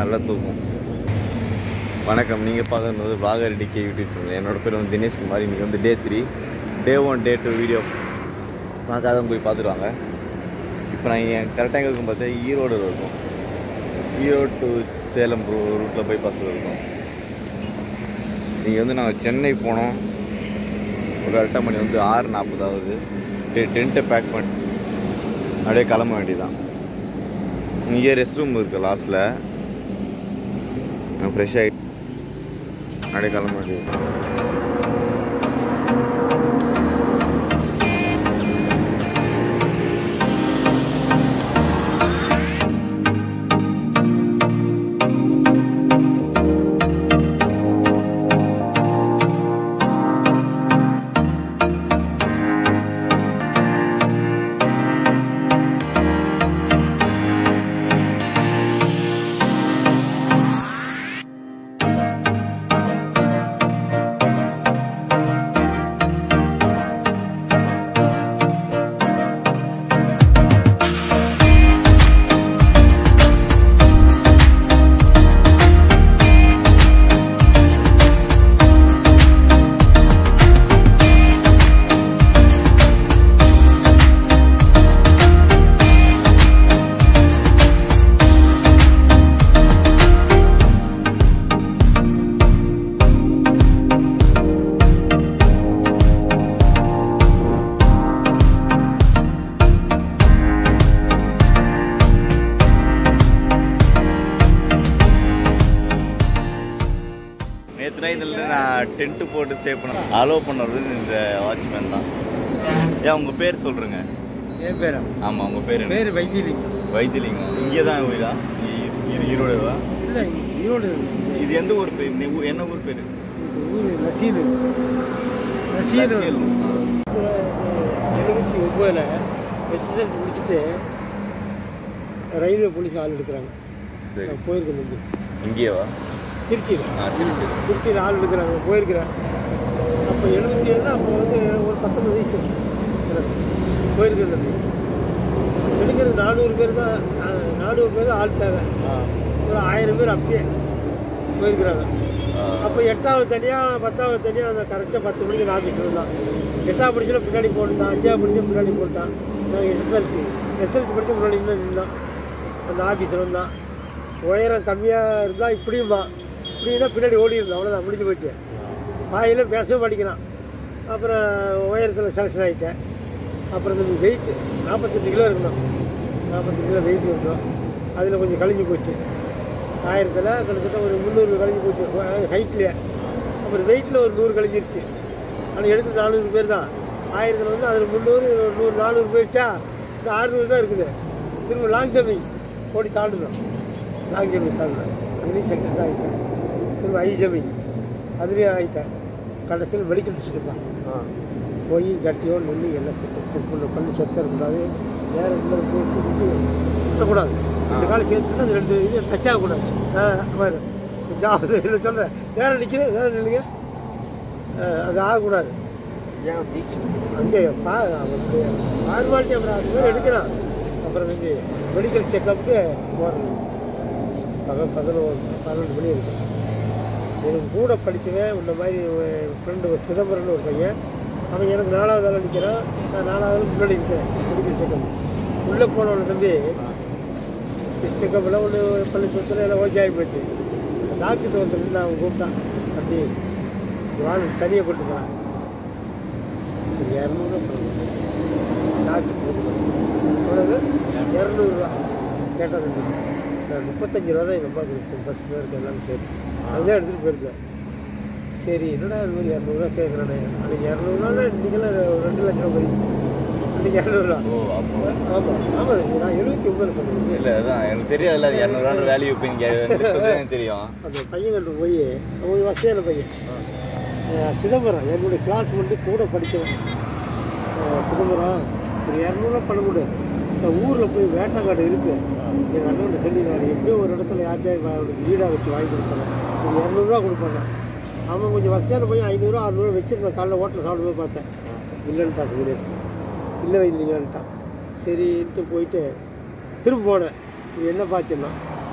நல்ல தூக்கம் வணக்கம் நீங்கள் பார்க்குறது விளாகர் டிகே யூடியூப் சேனல் என்னோட பேர் வந்து தினேஷ்குமார் இன்றைக்கி வந்து day three day one day two video பார்க்காதவங்க போய் பார்த்துருவாங்க இப்போ நான் என் கரெக்டாக எங்கே இருக்கும் பார்த்தா ஈரோடு இருக்கும் ஈரோடு டு சேலம் ரூட்டில் போய் பார்த்துட்டு இருக்கோம் நீங்கள் வந்து நாங்கள் சென்னை போனோம் ஒரு கரெக்டாக மணி வந்து ஆறு நாற்பதாவது டெ டென்ட்டை பேக் பண்ணி அப்படியே கிளம்ப வேண்டியதான் இங்கே ரெஸ்ட் ரூம் இருக்குது லாஸ்ட்டில் நான் ஃப்ரெஷ் ஆகி அப்படியே கிளம்ப வேண்டியது நேற்று நைட்டில் நான் டென்ட்டு போட்டு ஸ்டே பண்ண அலோவ் பண்ணது இந்த வாட்ச்மேன் தான் ஏன் உங்கள் பேர் சொல்கிறேங்க என் பேரா ஆமாம் உங்கள் பேர் என்ன பேர் வைத்தியலிங்கம் வைத்திலிங்கம் இங்கே தான் வீடா ஈரோடுவா இல்லை ஈரோடு இது எந்த ஊர் பேர் இந்த ஊர் என்ன ஊர் பேர் இது ஊர் ரசீது ரசீது எழுபத்தி ஒம்போதில் எஸ்எஸ்எல் முடிச்சுட்டு ரயில்வே போலீஸ் ஆள் எடுக்கிறாங்க சரி நான் போயிருக்கேன் தம்பி இங்கேவா திருச்சியில் ஆ திருச்சி திருச்சியில் ஆள் எடுக்கிறாங்க போயிருக்கிறேன் அப்போ எழுபத்தி ஏழுனா அப்போ வந்து ஒரு பத்தொம்பது வயசு எனக்கு. போயிருக்கேன் தம்பி எடுக்கிறது நானூறு பேர் தான் ஆ, நானூறு பேர் தான் ஆள் தேவை ஒரு ஆயிரம் பேர் அப்பயே போயிருக்கிறாங்க அப்போ எட்டாவது தனியாக பத்தாவது தனியாக அந்த கரெக்டாக பத்து மணிக்கு அந்த ஆஃபீஸில் இருந்தான் எட்டாவது படிச்சுல பின்னாடி போட்டுட்டான் அஞ்சாவது படிச்ச பின்னாடி போட்டான் நாங்கள் எஸ்எஸ்எல்சி எஸ்எல்சி படிச்ச முன்னாடி இன்னும் நின்றான் அந்த ஆஃபீஸில் வந்தான் உயரம் கம்மியாக இருந்தால் இப்படியுமா இப்படின்னா பின்னாடி ஓடி இருந்தான் அவ்வளோதான் முடிஞ்சு போச்சு வாயில பேசவே மாட்டேங்கிறான் அப்புறம் உயரத்தில் செலக்ஷன் ஆகிட்டேன் அப்புறம் இந்த வெயிட் நாற்பத்தெட்டு கிலோ இருக்கணும் நாற்பத்தெட்டு கிலோ வெயிட் இருக்கணும் அதில் கொஞ்சம் கழிஞ்சு போச்சு ஆயிரத்தில் கிட்டத்தட்ட ஒரு முந்நூறு கழிஞ்சு போச்சு ஹைட்லேயே அப்புறம் வெயிட்டில் ஒரு நூறு கழிஞ்சிருச்சு ஆனால் எடுத்து நானூறு பேர் தான் ஆயிரத்தில் வந்து அதில் முந்நூறு இதுல ஒரு நூறு நானூறு போயிடுச்சா இந்த அறுநூறு தான் இருக்குது திரும்ப லாங் ஜம்பிங் ஓடி தாண்டணும் லாங் ஜம்பிங் தாண்டணும் அதுலேயும் சக்ஸஸ் ஆகிட்டேன் திரும்ப ஹை ஜம்பிங் அதுலேயும் ஆகிட்டேன் கடைசியில் மெடிக்கல் டிஸ்ட்ரிக்ட் போய் ஜட்டியோ நின்று எல்லாம் செக் செக் பண்ண பண்ணி சொத்த இருக்கக்கூடாது வேறு இந்த போட்டு விட்டு விட்டக்கூடாது இந்த காலம் சேர்த்துட்டு அந்த ரெண்டு இது டச் ஆகக்கூடாது ஆ பாரு ஜாபது இல்லை சொல்கிறேன் வேற நிற்கிறேன் வேற நில்லுங்க ஆ, அது ஆகக்கூடாது அங்கே பா அவருக்கு ஃபார்மாலிட்டி அப்புறம் அது மாதிரி எடுக்கிறான் அப்புறம் வந்து மெடிக்கல் செக்கப்புக்கு போகிறது பகல் பதினோரு பன்னெண்டு மணி இருக்கும் எனக்கு கூட படித்தவன் இந்த மாதிரி ஃப்ரெண்டு சிதம்பரம்னு ஒரு பையன் அவன் எனக்கு நாலாவது ஆள் நிற்கிறான் நான் நாலாவது முன்னாடி நிற்கிறேன் மெடிக்கல் செக்கப் உள்ளே போனவன தம்பி செக்கப்பில் ஒன்று பள்ளி சுற்றில் எல்லாம் ஓகே ஆகி போச்சு டாக்டர் வந்துருந்து அவன் கூப்பிட்டான் அப்படி வாழ் தனியாக கொண்டு போனான் இரநூறுவா டாக்டர் போட்டு எவ்வளவு இரநூறுவா கேட்டது நான் முப்பத்தஞ்சு ரூபா தான் எங்கள் அம்மா கொடுத்து பஸ் பேருக்கு எல்லாம் சரி அதுதான் எடுத்துகிட்டு போயிருக்கேன் சரி என்னடா இது மாதிரி இரநூறுவா கேட்குறானே அன்றைக்கி இரநூறுவானா இன்றைக்கெல்லாம் ரெண்டு லட்ச ரூபா போய் அன்றைக்கி இரநூறுவா ஓ அப்போ ஆமாம் ஆமாம் நான் எழுபத்தி ஒம்பது சொன்னேன் இல்லை அதான் எனக்கு தெரியாதுல்ல அது இரநூறுவா வேல்யூ இப்போ இங்கே எனக்கு தெரியும் அந்த பையன் கண்டு போய் அவன் வசதியான பையன் அஹ் சிதம்பரம் என்னுடைய கிளாஸ் வந்து கூட படித்தவன் அஹ் சிதம்பரம் ஒரு இரநூறுவா பண்ண முடியும் இந்த ஊரில் போய் வேட்டங்காடு இருக்குது எங்கள் அண்ணன் சொல்லி நான் எப்படியோ ஒரு இடத்துல யார்கிட்டயும் அவனுக்கு வீடாக வச்சு வாங்கி கொடுத்தேன் ஒரு இரநூறுவா கொடுப்பாங்க அவன் கொஞ்சம் வசதியான போய் ஐநூறுரூவா அறுநூறுவா வச்சுருந்தான் காலைல ஹோட்டலில் சாப்பிடும்போது பார்த்தேன் இல்லைன்ட்டான் சுதிரேஷ் இல்லை வைத்திலிங்கன்ட்டான் சரின்ட்டு போயிட்டு திரும்ப போனேன் இது என்ன பாச்சுன்னா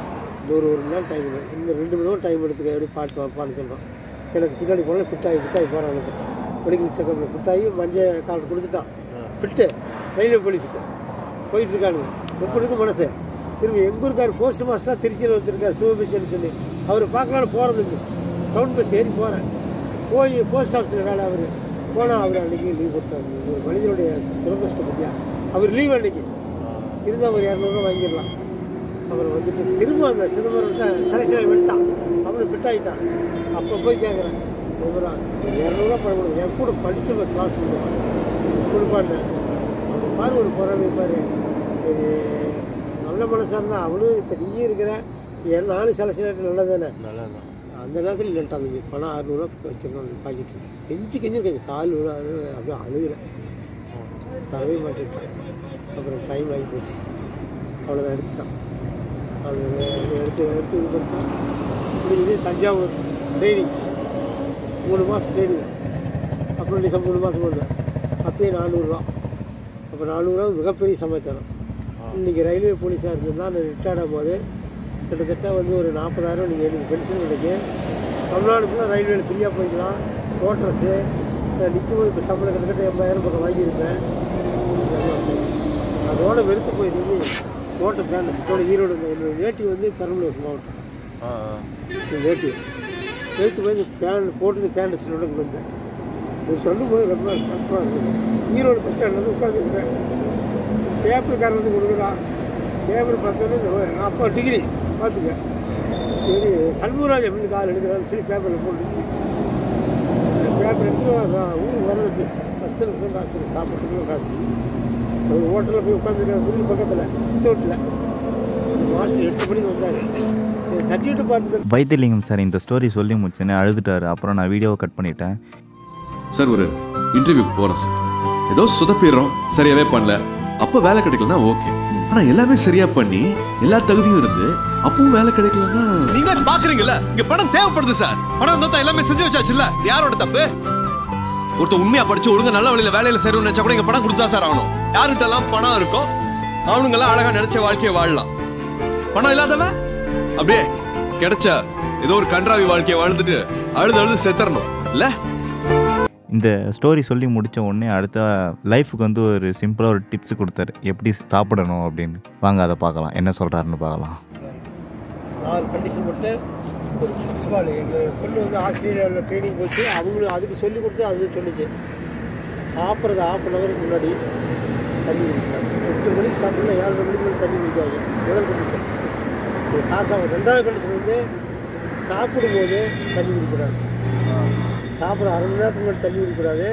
இன்னொரு ஒரு மணி நேரம் டைம் இல்லை இன்னும் ரெண்டு மணி நேரம் டைம் எடுத்துக்க எப்படி பாட்டு வாப்பான்னு சொல்கிறான் எனக்கு பின்னாடி போனால் ஃபிட்டாகி ஃபிட்டாகி போகிறான் எனக்கு மெடிக்கல் செக்கப்பில் ஃபிட்டாகி மஞ்சள் கார்டு கொடுத்துட்டான் ஃபிட்டு ரயில்வே போலீஸுக்கு போயிட்டு இருக்கானுங்க எப்படி இருக்கும் மனசு திரும்பி எங்கள் ஊருக்கார் போஸ்ட் மாஸ்டராக திருச்சியில் வச்சுருக்கார் சிவபிச்சன் சொல்லி அவர் பார்க்கலான்னு போகிறதுக்கு டவுன் பஸ் ஏறி போகிறேன் போய் போஸ்ட் ஆஃபீஸில் வேலை அவர் போனால் அவர் அன்றைக்கி லீவ் போட்டாங்க ஒரு மனிதனுடைய துரதிருஷ்டம் பற்றியா அவர் லீவ் அன்றைக்கி இருந்தால் ஒரு இரநூறுவா வாங்கிடலாம் அவர் வந்துட்டு திரும்ப அந்த சிதம்பரம்கிட்ட செலக்ஷன் ஆகி வந்துட்டான் அவனு ஃபிட் ஆகிட்டான் அப்போ போய் கேட்குறேன் சிதம்பரம் இரநூறுவா பணம் கொடுங்க என் கூட படித்தவன் கிளாஸ் பண்ணுவான் கொடுப்பான்னு அவன் பாரு ஒரு பொறாமை பாரு சரி நல்ல மனசாக இருந்தால் அவனும் இப்போ நீயும் இருக்கிற என் நானும் செலக்ஷன் ஆகிட்டு நல்லதானே நல்லதுதான் அந்த நேரத்தில் இல்லைன்ட்டான் தம்பி பணம் அறுநூறுவா வச்சிருந்தான் அந்த பாக்கெட்டு கெஞ்சி கெஞ்சி கெஞ்சி கால் விழ அழு- அப்படியே அழுகிறேன் தரவே மாட்டேன்ட்டான் அப்புறம் டைம் ஆகி போச்சு அவ்வளோதான் எடுத்துட்டான் அது எடுத்து எடுத்து இது பண்ணிட்டான் முடிஞ்சது தஞ்சாவூர் ட்ரைனிங் மூணு மாதம் ட்ரைனிங் அப்புறம் டிசம்பர் மூணு மாதம் பண்ணுவேன் அப்பயே நானூறுரூவா அப்போ நானூறுரூவா மிகப்பெரிய சமாச்சாரம் இன்றைக்கி ரயில்வே போலீஸாக இருந்திருந்தால் நான் ரிட்டையர்ட் ஆகும்போது கிட்டத்தட்ட வந்து ஒரு நாற்பதாயிரம் நீங்கள் எனக்கு பென்ஷன் கிடைக்கும் தமிழ்நாடு ஃபுல்லாக ரயில்வேல ஃப்ரீயாக போய்க்கலாம் ரோட்ரஸ்ஸு நிற்கும் போது இப்போ சம்பளம் கிட்டத்தட்ட எண்பதாயிரம் பக்கம் வாங்கியிருப்பேன் அதோட வெறுத்து போய் நின்று ரோட்டை பேண்டஸோட ஈரோடு இந்த என்னோட வேட்டி வந்து பெரம்பலூர் மாவட்டம் ஆ ஆ. இந்த வேட்டி வெறுத்து போய் இந்த பேண்ட் போட்டு பேண்டஸோட கொண்டு வந்தேன் இது சொல்லும்போது ரொம்ப கஷ்டமாக இருந்தது ஈரோடு பஸ் ஸ்டாண்டில் வந்து உட்காந்துருக்கிறேன் பேப்பருக்காரன் வந்து கொடுக்குறான் பேப்பர் பார்த்தோன்னே இந்த நான் அப்போ டிகிரி பார்த்துக்க சரி சண்முகராஜ் அப்படின்னு கால் எடுக்கிறான்னு சொல்லி பேப்பரில் போட்டுச்சு பேப்பர் எடுத்துட்டு அதான் ஊருக்கு வரது பஸ்ஸில் வந்து காசு சாப்பிட்றதுக்கு காசு அது ஹோட்டலில் போய் உட்காந்துருக்காரு மில்லு பக்கத்தில் சித்தோட்டில் அந்த மாஸ்டர் எட்டு மணிக்கு வந்தார் சர்டிஃபிகேட் பார்த்து வைத்தியலிங்கம் சார் இந்த ஸ்டோரி சொல்லி முடிச்சோன்னே அழுதுட்டாரு அப்புறம் நான் வீடியோவை கட் பண்ணிட்டேன் சார் ஒரு இன்டர்வியூக்கு போறோம் சார் ஏதோ சொதப்பிடுறோம் சரியாவே பண்ணல அப்ப வேலை கிடைக்கலன்னா ஓகே ஆனா எல்லாமே சரியா பண்ணி எல்லா தகுதியும் இருந்து அப்பவும் வேலை கிடைக்கலன்னா நீங்க பாக்குறீங்கல்ல இங்க பணம் தேவைப்படுது சார் பணம் இருந்தா தான் எல்லாமே செஞ்சு வச்சாச்சுல்ல யாரோட தப்பு ஒருத்தன் உண்மையா படிச்சு ஒழுங்கா நல்ல வழியில வேலையில சேரணும்னு நினைச்சா கூட இங்க பணம் கொடுத்தா சார் ஆகணும் யாருகிட்ட எல்லாம் பணம் இருக்கோ அவனுங்க எல்லாம் அழகா நினைச்ச வாழ்க்கையை வாழலாம் பணம் இல்லாதவன் அப்படியே கிடைச்ச ஏதோ ஒரு கன்றாவி வாழ்க்கையை வாழ்ந்துட்டு அழுது அழுது செத்துறணும் இல்ல இந்த ஸ்டோரி சொல்லி முடிச்ச உடனே அடுத்த லைஃபுக்கு வந்து ஒரு சிம்பிளாக ஒரு டிப்ஸ் கொடுத்தாரு எப்படி சாப்பிடணும் அப்படின்னு வாங்க அதை பார்க்கலாம் என்ன சொல்கிறாருன்னு பார்க்கலாம் நாலு கண்டிஷன் மட்டும் ஒரு பிரின்சிபால் எங்கள் பொண்ணு வந்து ஆஸ்திரேலியாவில் ட்ரைனிங் போச்சு அவங்களும் அதுக்கு சொல்லி கொடுத்து அது சொல்லிச்சு சாப்பிட்றது ஆஃப் அன் ஹவருக்கு முன்னாடி தண்ணி குடிக்கலாம் எட்டு மணிக்கு சாப்பிடலாம் ஏழரை மணிக்கு மேலே தண்ணி குடிக்காங்க முதல் கண்டிஷன் இது காசாகும் ரெண்டாவது கண்டிஷன் வந்து சாப்பிடும்போது தண்ணி குடிக்கூடாது சாப்பிட அரை மணி நேரத்துக்கு முன்னாடி தண்ணி குடிக்கூடாது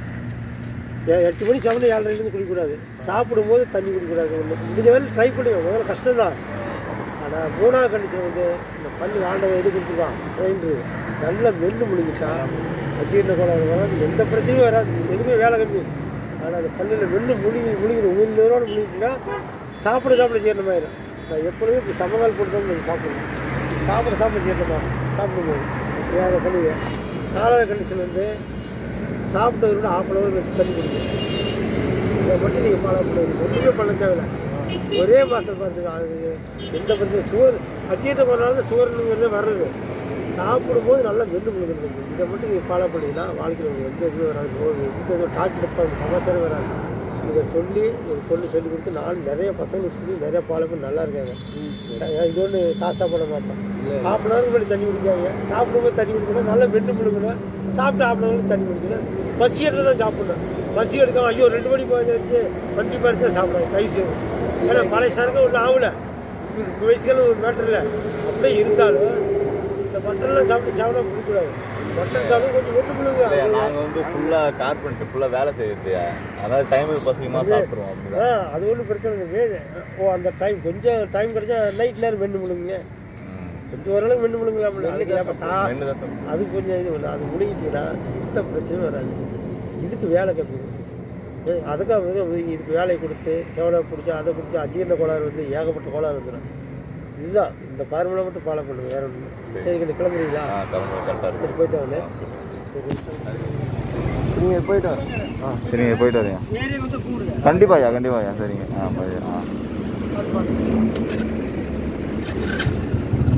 எ- எட்டு மணி சாப்பிட்டு ஏழரைலேருந்து குடிக்கக்கூடாது சாப்பிடும்போது தண்ணி குடிக்கக்கூடாது ஒன்று முடிஞ்ச வரை ட்ரை பண்ணுங்க முதல்ல கஷ்டம்தான் ஆனால் மூணாவது கண்டிஷன் வந்து இந்த பள்ளி ஆண்டவன் எது கொடுத்துருவான் ட்ரெயின்ரு நல்லா மென்று முழுங்கிட்டா அஜீர்ண கோளாறு வராது எந்த பிரச்சனையும் வராது எதுவுமே வேலை கம்மி ஆனால் அந்த பல்லில் மென்று முழுங்கி முழுங்கிற உயிரோடு முழுங்கிட்டா சாப்பிட சாப்பிட ஜீரணமாயிரும் நான் எப்பொழுதும் இப்படி சமகால் போட்டு தான் நீங்கள் சாப்பிடணும் சாப்பிட சாப்பிட ஜீரணமாக சாப்பிடும்போது ஏன் அதை பண்ணுவேன் நாலாவது கண்டிஷன் வந்து சாப்பிட்டதை விட ஆஃப் அன் ஹவர் தண்ணி குடிக்கணும் இதை மட்டும் நீங்கள் ஃபாலோ பண்ணுவீங்க ஒன்றுமே பண்ண தேவையில்ல ஒரே மாதம் பார்த்துங்க அது எந்த பிரச்சனை சுகர் அச்சீட்ட போனாலும் சுகர்னுங்கிறதே வர்றது சாப்பிடும்போது நல்லா மென்று முழுக்கிறது இதை மட்டும் நீங்கள் ஃபாலோ பண்ணிங்கன்னா வாழ்க்கையில் உங்களுக்கு எந்த இதுவும் வராது நோய் எந்த இதுவும் டாக்டர் சமாச்சாரம் வராது இதை சொல்லி ஒரு பொண்ணு சொல்லி கொடுத்து நானும் நிறைய பசங்களுக்கு சொல்லி நிறைய ஃபாலோ பண்ணி நல்லா இருக்காங்க இது ஒன்று காசாக பண்ண மாட்டோம் ஹாஃப் அன் ஹவருக்கு முன்னாடி தண்ணி குடிக்காங்க சாப்பிடும்போது தண்ணி குடிக்கணும் நல்லா மென்று முழுக்கணும் சாப்பிட்டு ஹாஃப் அன் ஹவருக்கு தண்ணி குடிக்கணும் பசி எடுத்து தான் சாப்பிடணும் பசி எடுக்காம ஐயோ ரெண்டு மணி போய் வச்சு பந்தி பார்த்து தான் சாப்பிடுவாங்க தயவு செய்து ஏன்னா பழைய சரக்கு ஒன்றும் ஆகல இந்த வயசுக்கெல்லாம் ஒரு மேட்டர் இல்லை அப்படியே இருந்தாலும் இந்த மட்டன்லாம் சாப்பிட்டு சாப்பிட பிடிக்கூடாது மட்டன் சாப்பிட்டு கொஞ்சம் வெட்டு பிள்ளைங்க நாங்கள் வந்து ஃபுல்லாக கார்பெண்டர் ஃபுல்லாக வேலை செய்யுது அதாவது டைமுக்கு பசங்கமாக சாப்பிட்ருவோம் அப்படிதான் ஆ அது ஒன்றும் பிரச்சனை இல்லை வே- ஓ அந்த டைம் கொஞ்சம் டைம் கிடைச்சா நைட் நேரம் வெண்டு முழுங்க ம். கொஞ்சம் ஓரளவுக்கு வெண்டு முழுங்கலாம்ல அதுக்கு அப்போ சா ரெண்டு தான் சாப்பிடுவோம் அது கொஞ்சம் இது பண்ணு அது முடிக்கிட்டீங்கன்னா எந்த பிரச்சனையும் வராது இதுக்கு வேலை கம்மி ஏ, அதுக்காக வந்து வந்து இதுக்கு வேலையை கொடுத்து செவலை பிடிச்சி அதை பிடிச்சி அஜீரண கோளாறு வந்து ஏகப்பட்ட கோளாறு வந்துடும் இதுதான் இந்த ஃபார்முலா மட்டும் ஃபாலோ பண்ணுங்க வேற ஒன்றும் சரி கொஞ்சம் கிளம்புறீங்களா ஆ கிளம்பு கரெக்டாக சரி இருக்கும் போயிட்டு வந்து சரி நீங்கள் போயிட்டு வரேன் ஆ சரிங்க போயிட்டு வரேன் ஏரியா வந்து கூடுங்க கண்டிப்பாயா கண்டிப்பாயா சரிங்க ஆ போய் ஆ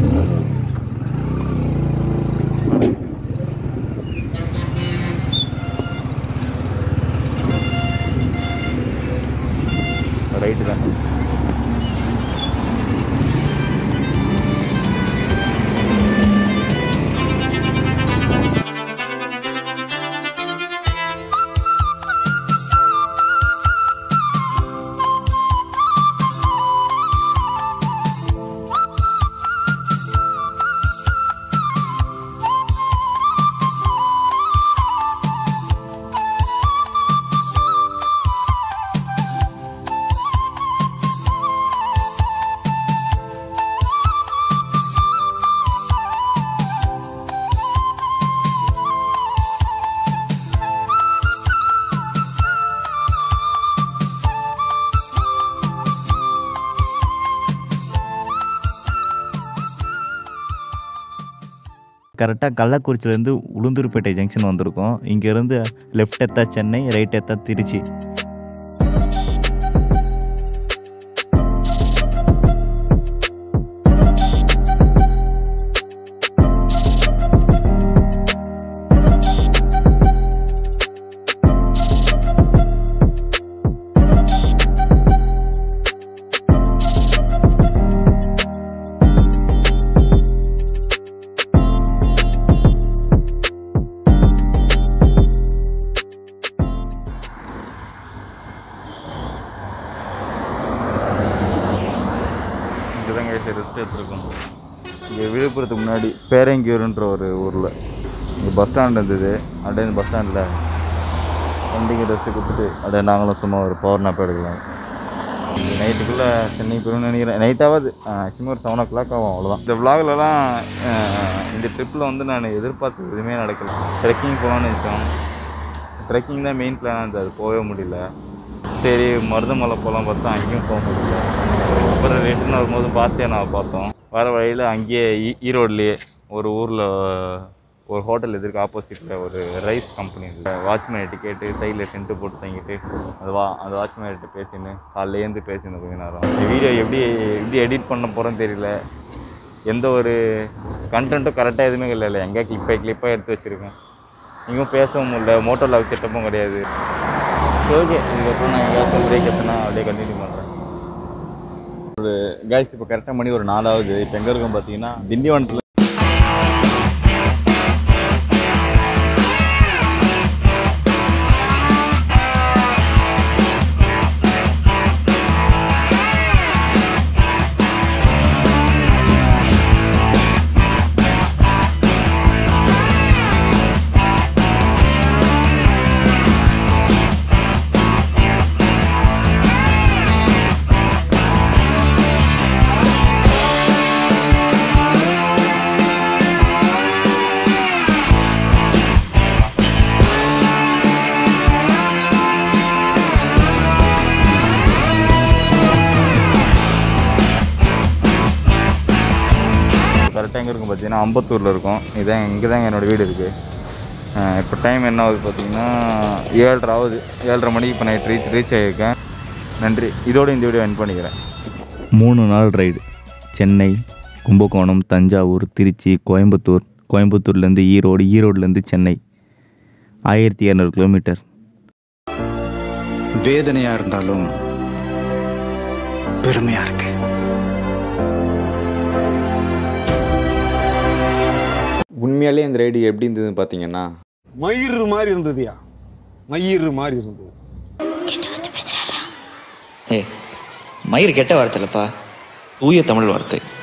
கரெக்டாக கள்ளக்குறிச்சிலேருந்து உளுந்தூர்பேட்டை ஜங்ஷன் வந்திருக்கோம் இங்கேருந்து லெஃப்ட் எத்தா சென்னை ரைட் எத்தா திருச்சி இங்கே தான் கேஸ் ரெஸ்ட் எடுத்துருக்கோம் இங்கே விழுப்புரத்துக்கு முன்னாடி பேரங்கியூருன்ற ஒரு ஊரில் இங்கே பஸ் ஸ்டாண்ட் இருந்தது அப்படியே இந்த பஸ் ஸ்டாண்டில் வண்டிக்கு ரெஸ்ட்டு கொடுத்துட்டு அப்படியே நாங்களும் சும்மா ஒரு பவர் நாப் எடுக்கலாம் நைட்டுக்குள்ளே சென்னை போகணும்னு நினைக்கிறேன் நைட் ஆகாது மேக்ஸிமம் ஒரு செவன் ஓ கிளாக் ஆகும் அவ்வளோதான் இந்த vlogலலாம் அஹ், இந்த ட்ரிப்பில் வந்து நான் எதிர்பார்த்து எதுவுமே நடக்கல ட்ரெக்கிங் போகலான்னு நினச்சோம் ட்ரெக்கிங் தான் மெயின் பிளான் இருந்தது அது போகவே முடியல சரி மருதமலை போகலாம் பார்த்தா அங்கேயும் போக முடியல அப்புறம் ரிட்டர்ன் வரும்போது பார்த்தேன் பார்த்தோம் வர வழியில் அங்கேயே ஈ ஈரோட்லேயே ஒரு ஊரில் ஒரு ஹோட்டல் எதிர்க்க ஆப்போசிட்டில் ஒரு ரைஸ் கம்பெனி வாட்ச்மேன்கிட்ட கேட்டு சைடில் டென்ட்டு போட்டு தங்கிட்டு அது வா அந்த வாட்ச்மேன்கிட்ட பேசின்னு காலைல ஏந்து பேசினேன் கொஞ்ச நேரம் இந்த வீடியோ எப்படி எப்படி எடிட் பண்ண போகிறோன்னு தெரியல எந்த ஒரு கண்டென்ட்டும் கரெக்டாக எதுவுமே இல்லை எங்கே கிளிப்பாக கிளிப்பாக எடுத்து வச்சுருக்கேன் இங்கும் பேசவும் முடியல மோட்டோ லாக் செட்டப்பும் கிடையாது ஓகே இதுக்கப்புறம் நான் எங்கேயாச்சும் பிரேக் எடுத்தேன்னா அப்படியே கண்டினியூ பண்ணுறேன் ஒரு கைஸ் இப்போ கரெக்டாக மணி ஒரு நாலாவது இப்போ எங்கே இருக்கோம் பார்த்தீங்கன்னா திண்டிவனத்தில் கரெக்டாக எங்கே இருக்கும் பார்த்தீங்கன்னா அம்பத்தூரில் இருக்கும் இதான் இங்கே தாங்க என்னோடய வீடு இருக்குது இப்போ டைம் என்ன ஆகுது பார்த்தீங்கன்னா ஏழரை ஆகுது ஏழரை மணிக்கு இப்போ நைட் ரீச் ரீச் ஆகியிருக்கேன் நன்றி இதோட இந்த வீடியோ என் பண்ணிக்கிறேன் மூணு நாள் ரைடு சென்னை கும்பகோணம் தஞ்சாவூர் திருச்சி கோயம்புத்தூர் கோயம்புத்தூர்லேருந்து ஈரோடு ஈரோடுலேருந்து சென்னை ஆயிரத்தி இரநூறு கிலோமீட்டர் வேதனையா இருந்தாலும் பெருமையா இருக்கு உண்மையாலே இந்த ரைடு எப்படி இருந்ததுன்னு பார்த்தீங்கன்னா மயிறு மாதிரி இருந்ததுயா மயிறு மாதிரி இருந்தது ஏய் மயிர் கெட்ட வார்த்தை இல்லப்பா தூய தமிழ் வார்த்தை